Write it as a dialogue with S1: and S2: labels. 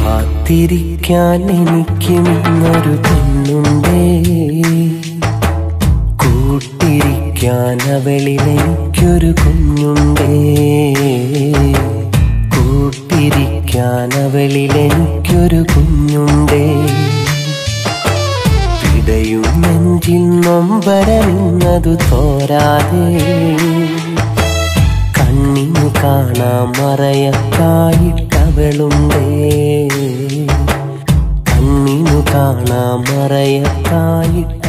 S1: കാത്തിരിക്കാൻ എനിക്കും ഇന്നൊരു പെണ്ണുണ്ടേ കൂട്ടിരിക്കാൻ അവളിൽ എനിക്കൊരു കുഞ്ഞുണ്ടേ കൂട്ടിരിക്കാൻ അവളിൽ എനിക്കൊരു കുഞ്ഞുണ്ടേ പിടയും നെഞ്ചിൽ നൊമ്പരമിന്നതു തോരാതെ കണ്ണിനു കാണാൻ മറയത്തായിട്ടവളുണ്ടേ കണ്ണിനു കാണാൻ മറയത്തായിട്ട്